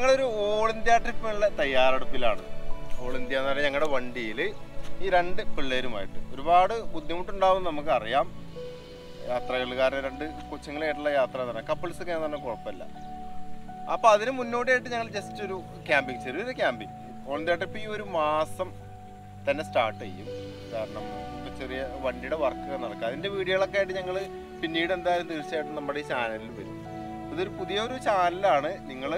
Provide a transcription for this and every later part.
ഞങ്ങളൊരു all India ട്രിപ്പിനുള്ള തയ്യാറെടുപ്പിലാണ് all India എന്ന് പറഞ്ഞാൽ ഞങ്ങളുടെ വണ്ടിയിൽ ഈ രണ്ട് പിള്ളേരുമായിട്ട് ഒരുപാട് ബുദ്ധിമുട്ടുണ്ടാവും നമുക്കറിയാം യാത്രകൾ കാരണം രണ്ട് കൊച്ചുങ്ങളായിട്ടുള്ള യാത്ര എന്ന് പറഞ്ഞാൽ കപ്പിൾസ് ഒക്കെ എന്ന് പറഞ്ഞാൽ കുഴപ്പമില്ല അപ്പോൾ അതിന് മുന്നോടിയായിട്ട് ഞങ്ങൾ ജസ്റ്റ് ഒരു ക്യാമ്പിങ് ചെറിയൊരു ക്യാമ്പിങ് ഓൾ ഇന്ത്യ ട്രിപ്പ് ഈ ഒരു മാസം തന്നെ സ്റ്റാർട്ട് ചെയ്യും കാരണം ഇപ്പോൾ ചെറിയ വണ്ടിയുടെ വർക്ക് നടക്കുക അതിൻ്റെ വീഡിയോകളൊക്കെ ആയിട്ട് ഞങ്ങൾ പിന്നീട് എന്തായാലും തീർച്ചയായിട്ടും നമ്മുടെ ഈ ചാനലിൽ വരും ഇതൊരു പുതിയൊരു ചാനലാണ് നിങ്ങൾ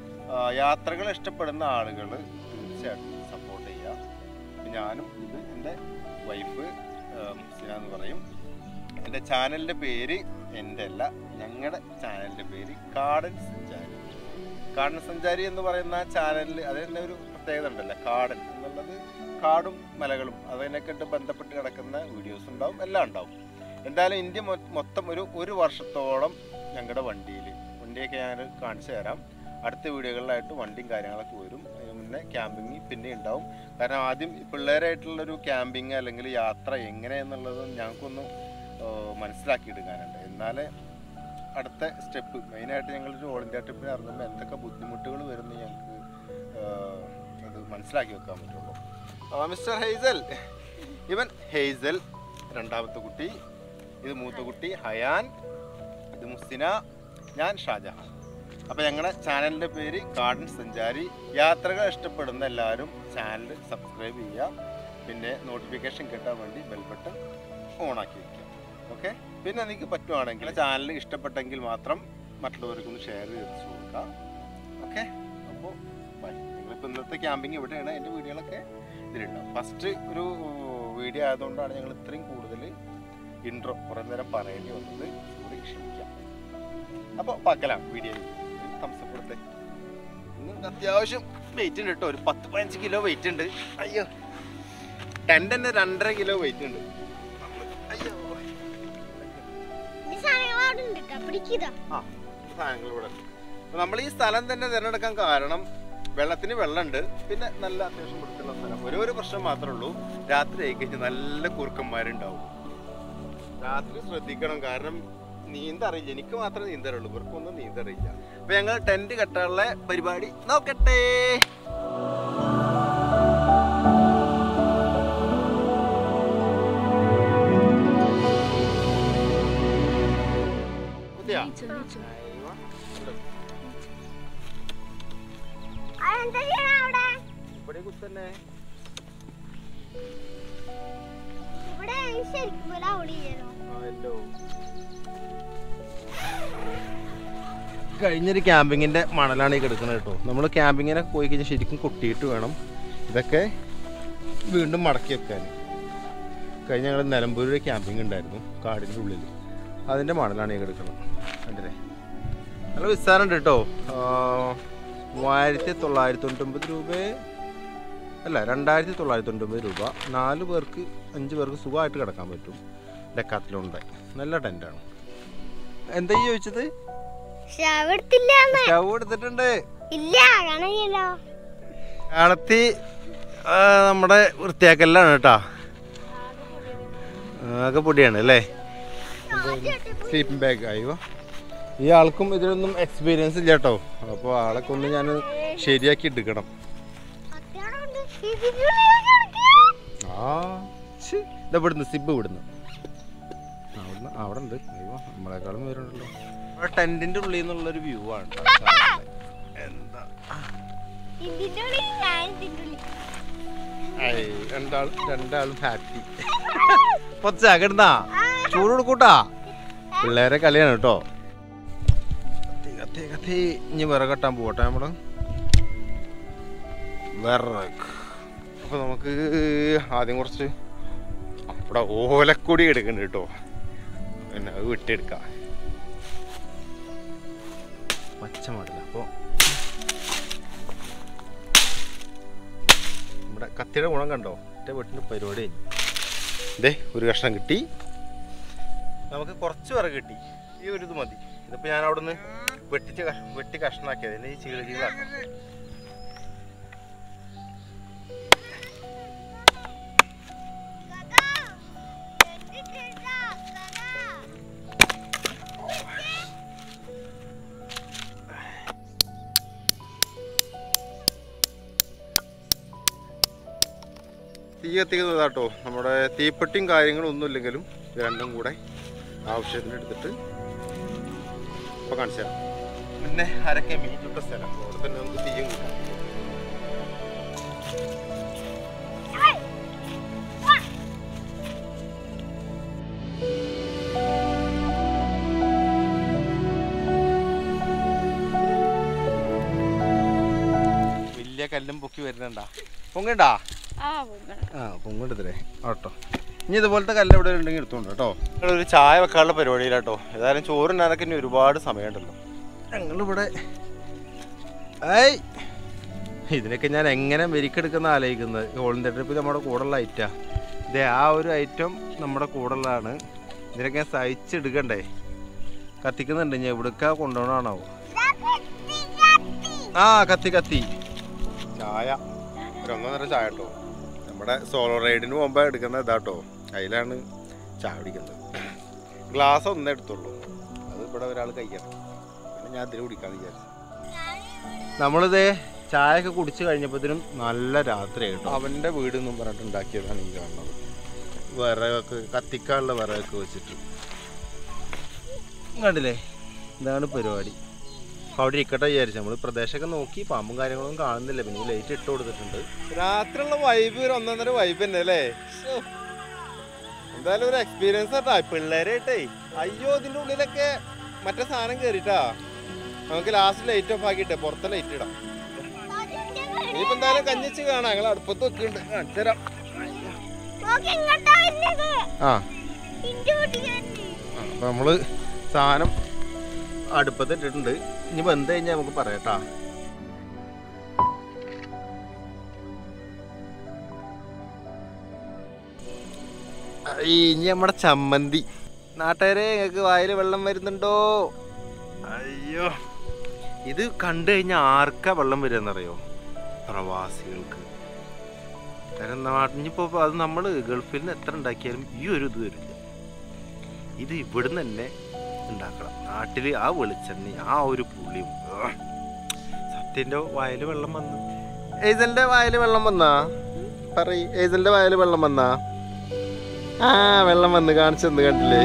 യാത്രകൾ ഇഷ്ടപ്പെടുന്ന ആളുകൾ തീർച്ചയായിട്ടും സപ്പോർട്ട് ചെയ്യുക ഇപ്പം ഞാനും ഇത് എൻ്റെ വൈഫ് മുസ്ലിന എന്ന് പറയും എൻ്റെ ചാനലിൻ്റെ പേര് എൻ്റെ അല്ല ഞങ്ങളുടെ ചാനലിൻ്റെ പേര് കാടൻ സഞ്ചാരി കാടൻ സഞ്ചാരി എന്ന് പറയുന്ന ചാനലിൽ അത് തന്നെ ഒരു പ്രത്യേകത ഉണ്ടല്ലോ കാടൻ എന്നുള്ളത് കാടും മലകളും അതിനെക്കെട്ട് ബന്ധപ്പെട്ട് കിടക്കുന്ന വീഡിയോസ് ഉണ്ടാവും എല്ലാം ഉണ്ടാവും എന്തായാലും ഇന്ത്യ മൊ- മൊത്തം ഒരു ഒരു വർഷത്തോളം ഞങ്ങളുടെ വണ്ടിയിൽ വണ്ടിയൊക്കെ ഞാൻ കാണിച്ചു തരാം അടുത്ത വീഡിയോകളിലായിട്ട് വണ്ടിയും കാര്യങ്ങളൊക്കെ വരും അതിന് മുന്നേ ക്യാമ്പിങ് പിന്നെ ഉണ്ടാവും കാരണം ആദ്യം ഈ പിള്ളേരായിട്ടുള്ളൊരു ക്യാമ്പിങ് അല്ലെങ്കിൽ യാത്ര എങ്ങനെയെന്നുള്ളത് ഞങ്ങൾക്കൊന്ന് ഏഹ്, മനസ്സിലാക്കിയെടുക്കാനുണ്ട് എന്നാലേ അടുത്ത സ്റ്റെപ്പ് മെയിനായിട്ട് ഞങ്ങളൊരു ഓൾ ഇന്ത്യ ട്രിപ്പിന് ഇറങ്ങുമ്പോൾ എന്തൊക്കെ ബുദ്ധിമുട്ടുകൾ വരുന്നു ഞങ്ങൾക്ക് ഏഹ്, അത് മനസ്സിലാക്കി വെക്കാൻ പറ്റുള്ളൂ ആ, മിസ്റ്റർ ഹെയ്സൽ ഇവൻ ഹെയ്സൽ രണ്ടാമത്തെ കുട്ടി ഇത് മൂത്ത കുട്ടി ഹയാൻ ഇത് മുസ്തിന ഞാൻ ഷാജഹാൻ അപ്പോൾ ഞങ്ങളുടെ ചാനലിൻ്റെ പേര് കാടൻ സഞ്ചാരി യാത്രകൾ ഇഷ്ടപ്പെടുന്ന എല്ലാവരും ചാനൽ സബ്സ്ക്രൈബ് ചെയ്യുക പിന്നെ നോട്ടിഫിക്കേഷൻ കിട്ടാൻ വേണ്ടി ബെൽ ബട്ടൺ ഓണാക്കി വയ്ക്കുക ഓക്കെ പിന്നെ നിങ്ങൾക്ക് പറ്റുവാണെങ്കിൽ ചാനൽ ഇഷ്ടപ്പെട്ടെങ്കിൽ മാത്രം മറ്റുള്ളവർക്കൊന്ന് ഷെയർ ചെയ്ത് കൊടുക്കുക ഓക്കെ അപ്പോൾ ബൈ നിങ്ങളിപ്പോൾ ഇന്നത്തെ ക്യാമ്പിങ് ഇവിടെയാണ് എൻ്റെ വീഡിയോകളൊക്കെ ഇതിലുണ്ടാവും ഫസ്റ്റ് ഒരു വീഡിയോ ആയതുകൊണ്ടാണ് ഞങ്ങൾ ഇത്രയും കൂടുതൽ ഇൻട്രോ കുറേ നേരം പറയേണ്ടി വന്നത് സോറി ക്ഷമിക്കാം അപ്പോൾ പാക്കലാം വീഡിയോ തംസപ്പ് കൊടുത്തേ ഇന്ന് അത്യാവശ്യം വെയിറ്റ് ഉണ്ട് കേട്ടോ ഒരു പത്ത് പതിനഞ്ച് കിലോ വെയിറ്റ് ഉണ്ട് അയ്യോ ടെൻ്റ് തന്നെ രണ്ടര കിലോ വെയിറ്റ് ഉണ്ട് അയ്യോ ഈ സാധനങ്ങൾ അവിടെ ഉണ്ട് ട്ടോ. പിടിക്കിതാ ആ സാധനങ്ങൾ ഇവിടെ ഉണ്ട് അപ്പൊ നമ്മൾ ഈ സ്ഥലം തന്നെ തിരഞ്ഞെടുക്കാൻ കാരണം വെള്ളത്തിന് വെള്ളമുണ്ട് പിന്നെ നല്ല അത്യാവശ്യം വൃത്തിയുള്ള സ്ഥലം ഒരേ ഒരു പ്രശ്നം മാത്രമേ ഉള്ളൂ രാത്രി ആയി കഴിഞ്ഞാൽ നല്ല കുറുക്കന്മാരുണ്ടാവും രാത്രി ശ്രദ്ധിക്കണം കാരണം നീന്തറിയില്ല എനിക്ക് മാത്രമേ നീന്തറുള്ളൂ ഇവർക്കൊന്നും നീന്തറിയില്ല അപ്പൊ ഞങ്ങൾ ടെന്റ് കെട്ടാനുള്ള പരിപാടി നോക്കട്ടെ മതിയോ? അയ്യോ. ഉണ്ട്. അതെന്താ ചെയ്യണ അവിടെ ഇവിടെ കുത്തന്നെ ഇവിടെ ശരിക്കും പോലെ അവിടെ ചെയ്യണോ കഴിഞ്ഞൊരു ക്യാമ്പിങ്ങിന്റെ മണലാണ് ഈ കിടക്കുന്നത് കേട്ടോ നമ്മൾ ക്യാമ്പിങ്ങിനൊക്കെ പോയി കഴിഞ്ഞാൽ ശരിക്കും കൊട്ടിയിട്ട് വേണം ഇതൊക്കെ വീണ്ടും മടക്കി വെക്കാൻ കഴിഞ്ഞ ഞങ്ങൾ നിലമ്പൂർ ഒരു ക്യാമ്പിംഗ് ഉണ്ടായിരുന്നു കാടിൻ്റെ ഉള്ളിൽ അതിൻ്റെ മണലാണ് ഈ കിടക്കുന്നത് കണ്ടില്ലേ നല്ല വിസ്താരമുണ്ട് കേട്ടോ മൂവായിരത്തി തൊള്ളായിരത്തി തൊണ്ണൂറ്റൊമ്പത് രൂപ അല്ല രണ്ടായിരത്തി തൊള്ളായിരത്തി തൊണ്ണൂറ്റൊമ്പത് രൂപ നാല് പേർക്ക് അഞ്ച് പേർക്ക് സുഖമായിട്ട് കിടക്കാൻ പറ്റും ഡെക്കാത്തിലുണ്ട് നല്ല ടെൻ്റാണ് എന്താ ഈ ചോദിച്ചത് ഷവർ എടുത്തില്ല സ്റ്റവ് എടുത്തിട്ടുണ്ട് ഇല്ല കാണാനില്ലല്ലോ കാളത്തി ആ, നമ്മുടെ വൃത്തിയാക്കലാണ് കേട്ടാ ആകെ പൊടിയാണ് അല്ലേ സ്ലീപ്പിംഗ് ബാഗ് അയ്യോ ഈ ആൾക്കും ഇതിലൊന്നും എക്സ്പീരിയൻസ് ഇല്ല കേട്ടോ അപ്പോൾ ആളൊക്കെ ഒന്ന് ഞാൻ ശരിയാക്കി എടുക്കണം ആ ശ്ശ്. ഇതാ ഇവിടുന്ന് സിബ് ഇവിടുന്ന് അവിടുന്ന് അവിടെ ഉണ്ട് അയ്യോ നമ്മളെക്കാളും പേരുണ്ടല്ലോ അവിടെ ടെന്റിന്റെ ഉള്ളിൽ നിന്നുള്ളൊരു വ്യൂ ആണ് ട്ടോ കാണുന്നത്. എന്താ ഇതിന്റെ ഉള്ളിൽ ഞാൻ ഇതിന്റെ ഉള്ളിൽ ഐ, രണ്ടാളും രണ്ടാളും ഹാപ്പി പൊച്ചാ കിടന്നാ ചൂട് കൊടുക്കൂട്ടാ പിള്ളേരെ കളിയാണ് കേട്ടോ കത്തി കത്തി കത്തി ഇനി വിറകെട്ടാൻ പോട്ടെ നമ്മള് വിറക് അപ്പൊ നമുക്ക് ആദ്യം കുറച്ച് അവിടെ ഓലക്കൊടി എടുക്കുന്നുണ്ട് കേട്ടോ പിന്നെ അത് വിട്ടെടുക്കാം പച്ച മാടില്ല അപ്പോൾ നമ്മുടെ കത്തിയുടെ ഗുണം കണ്ടോ എൻ്റെ വീട്ടിൻ്റെ പരിപാടി കഴിഞ്ഞു ഇതേ ഒരു കഷ്ണം കിട്ടി നമുക്ക് കുറച്ച് വിറക് കിട്ടി ഈ ഒരു ഇത് മതി ഇതിപ്പോൾ ഞാൻ അവിടെ നിന്ന് വെട്ടിച്ച് ക- വെട്ടി കഷ്ണാക്കിയത് ഇതിന് ഈ ചീള ചീളാക്കാം തീ കത്തിക്കുന്നതാട്ടോ നമ്മുടെ തീപ്പെട്ടിയും കാര്യങ്ങളും ഒന്നും ഇല്ലെങ്കിലും ഇത് രണ്ടും കൂടെ ആവശ്യത്തിന് എടുത്തിട്ട് ഇപ്പൊ കാണിച്ചു തരാം പിന്നെ അരക്കെ മീൻ ചുട്ട സ്ഥലം അവിടെ തന്നെ നമുക്ക് തീയും കൂട്ടാം വലിയ കല്ലും പൊക്കി വരുന്നുണ്ടാ പൊങ്ങണ്ടാ ആ പോകണം ആ പൊങ്ങെടുത്തേ ആട്ടോ ഇനി ഇതുപോലത്തെ കല്ല് എവിടെ ഉണ്ടെങ്കിൽ എടുത്തോണ്ട് കേട്ടോ ഞങ്ങൾ ഒരു ചായ വെക്കാനുള്ള പരിപാടിയിലാട്ടോ ഏതായാലും ചോറിനാനൊക്കെ ഇനി ഒരുപാട് സമയമുണ്ടല്ലോ ഞങ്ങളിവിടെ ഏയ് ഇതിനൊക്കെ ഞാൻ എങ്ങനെ മെരിക്കെടുക്കുന്ന ആലോചിക്കുന്നത് ഹോളിൻ്റെ ട്രിപ്പ് നമ്മുടെ കൂടെയുള്ള ഐറ്റാ ഇതേ ആ ഒരു ഐറ്റം നമ്മുടെ കൂടെയുള്ളതാണ് ഇതിനൊക്കെ ഞാൻ സഹിച്ചെടുക്കണ്ടേ കത്തിക്കുന്നുണ്ട് ഞാൻ എവിടേക്കാ കൊണ്ടുപോകണോ ആ കത്തി കത്തി ചായ ഒരു ഒന്നൊന്നര ചായ കേട്ടോ നമ്മുടെ സോളോ റൈഡിന് പോകുമ്പോൾ എടുക്കുന്ന ഇതാട്ടോ അതിലാണ് ചായ കുടിക്കുന്നത് ഗ്ലാസ് ഒന്നേ എടുത്തുള്ളൂ അത് ഇവിടെ ഒരാൾ കഴിക്കണം പിന്നെ ഞാൻ അതിൽ കുടിക്കാന്ന് വിചാരിച്ചു നമ്മളിത് ചായ ഒക്കെ കുടിച്ച് കഴിഞ്ഞപ്പോഴത്തേനും നല്ല രാത്രി കേട്ടോ അവൻ്റെ വീട് എന്നും പറഞ്ഞിട്ട് ഉണ്ടാക്കിയതാണ് ഈ കാണുന്നത് വിറകൊക്കെ കത്തിക്കാനുള്ള വിറകൊക്കെ വെച്ചിട്ട് കണ്ടില്ലേ ഇതാണ് പരിപാടി അപ്പോൾ അവിടെ ഇരിക്കട്ടെ വിചാരിച്ചു നമ്മൾ പ്രദേശമൊക്കെ നോക്കി പാമ്പും കാര്യങ്ങളൊന്നും കാണുന്നില്ല പിന്നെ ലൈറ്റ് ഇട്ട് കൊടുത്തിട്ടുണ്ട് രാത്രിയുള്ള വൈബ് ഒരു ഒന്നൊന്നര വൈബ് തന്നെ അല്ലേ ശ്ശോ. എന്തായാലും ഒരു എക്സ്പീരിയൻസ് കേട്ടാ പിള്ളേരായിട്ടേ അയ്യോ ഇതിന്റെ ഉള്ളിലൊക്കെ മറ്റേ സാധനം കേറിട്ടാ നമുക്ക് ലാസ്റ്റ് ലൈറ്റ് ഓഫ് ആക്കിട്ടെ പുറത്തെ ലൈറ്റ് ഇടാം ഇനിയിപ്പോ എന്തായാലും കഞ്ഞിച്ച് കാണാം ഞങ്ങൾ അടുപ്പത്ത് വെക്കുന്നുണ്ട് കാണിച്ചു തരാം എങ്ങോട്ടാ വരുന്നത് ആ ഇന്റെ വീട്ടിൽ തന്നെ അപ്പൊ നമ്മള് സാധനം അടുപ്പത്ത് ഇട്ടിട്ടുണ്ട് ഇനി വെന്ത് കഴിഞ്ഞാൽ നമുക്ക് പറയാട്ടാ ഈ ഇനി നമ്മുടെ ചമ്മന്തി നാട്ടുകാരെ ഞങ്ങൾക്ക് വായിൽ വെള്ളം വരുന്നുണ്ടോ അയ്യോ ഇത് കണ്ടു കഴിഞ്ഞാൽ ആർക്കാ വെള്ളം വരികയെന്നറിയോ പ്രവാസികൾക്ക് കാരണം നാട്ടിനിപ്പോ അത് നമ്മൾ ഗൾഫിൽ നിന്ന് എത്ര ഉണ്ടാക്കിയാലും ഈ ഒരു ഇത് വരില്ല ഇത് ഇവിടുന്ന് തന്നെ ഉണ്ടാക്കണം നാട്ടിൽ ആ വെളിച്ചെണ്ണ ആ ഒരു പുളിയും ആ. സത്യന്റെ വായിൽ വെള്ളം വന്നു ഏജലിന്റെ വായിൽ വെള്ളം വന്നാ പറയ് ഏജലിന്റെ വായിൽ വെള്ളം വന്നാ ആ വെള്ളം വന്ന് കാണിച്ചെന്ന് കണ്ടില്ലേ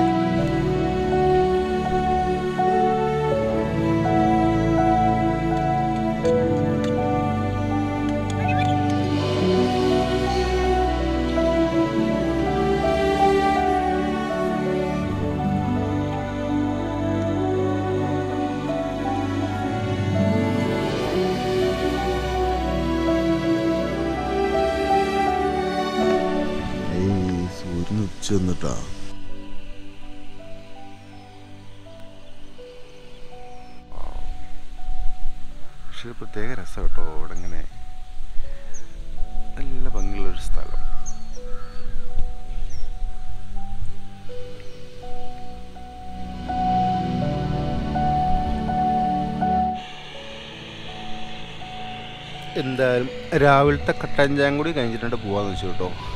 ഏയ് സൂര്യൻ ഉച്ച വന്നിട്ടാ പക്ഷെ ഒരു പ്രത്യേക രസം കേട്ടോ ഇവിടെ ഇങ്ങനെ നല്ല ഭംഗിയുള്ളൊരു സ്ഥലം എന്തായാലും രാവിലത്തെ കട്ടൻ ചായം കൂടി കഴിഞ്ഞിട്ടുണ്ട് പോവാന്ന് വെച്ചു കേട്ടോ